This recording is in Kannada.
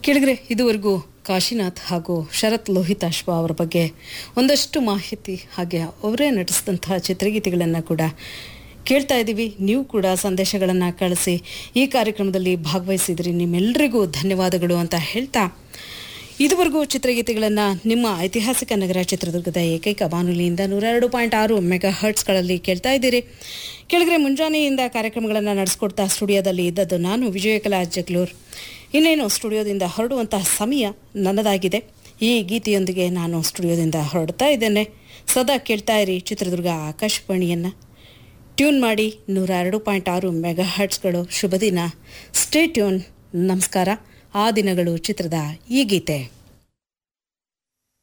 ಕೆಳಗರೆ ಇದುವರೆಗೂ ಕಾಶಿನಾಥ್ ಹಾಗೂ ಶರತ್ ಲೋಹಿತಾಶ್ವ ಅವರ ಬಗ್ಗೆ ಒಂದಷ್ಟು ಮಾಹಿತಿ ಹಾಗೆ ಅವರೇ ನಟಿಸಿದಂತಹ ಚಿತ್ರಗೀತೆಗಳನ್ನು ಕೂಡ ಕೇಳ್ತಾ ಇದ್ದೀವಿ ನೀವು ಕೂಡ ಸಂದೇಶಗಳನ್ನು ಕಳಿಸಿ ಈ ಕಾರ್ಯಕ್ರಮದಲ್ಲಿ ಭಾಗವಹಿಸಿದ್ರಿ ನಿಮ್ಮೆಲ್ಲರಿಗೂ ಧನ್ಯವಾದಗಳು ಅಂತ ಹೇಳ್ತಾ ಇದುವರೆಗೂ ಚಿತ್ರಗೀತೆಗಳನ್ನು ನಿಮ್ಮ ಐತಿಹಾಸಿಕ ನಗರ ಚಿತ್ರದುರ್ಗದ ಏಕೈಕ ಬಾನುಲಿಯಿಂದ ನೂರೆರಡು ಪಾಯಿಂಟ್ ಆರು ಮೆಗಾ ಹರ್ಟ್ಸ್ಗಳಲ್ಲಿ ಕೇಳ್ತಾ ಇದ್ದೀರಿ ಕೆಳಗರೆ ಮುಂಜಾನೆಯಿಂದ ಕಾರ್ಯಕ್ರಮಗಳನ್ನು ನಡೆಸ್ಕೊಡ್ತಾ ಸ್ಟುಡಿಯೋದಲ್ಲಿ ಇದ್ದದ್ದು ನಾನು ವಿಜಯಕಲಾ ಜಗ್ಲೂರ್ ಇನ್ನೇನು ಸ್ಟುಡಿಯೋದಿಂದ ಹೊರಡುವಂತಹ ಸಮಯ ನನ್ನದಾಗಿದೆ ಈ ಗೀತೆಯೊಂದಿಗೆ ನಾನು ಸ್ಟುಡಿಯೋದಿಂದ ಹೊರಡ್ತಾ ಇದ್ದೇನೆ ಸದಾ ಕೇಳ್ತಾ ಇರಿ ಚಿತ್ರದುರ್ಗ ಆಕಾಶವಾಣಿಯನ್ನು ಟ್ಯೂನ್ ಮಾಡಿ ನೂರ ಎರಡು ಪಾಯಿಂಟ್ ಆರು ಮೆಗಾ ಹರ್ಟ್ಸ್ಗಳು ಶುಭ ದಿನ ಸ್ಟೇ ಟ್ಯೂನ್ ನಮಸ್ಕಾರ ಆ ದಿನಗಳು ಚಿತ್ರದ ಈ ಗೀತೆ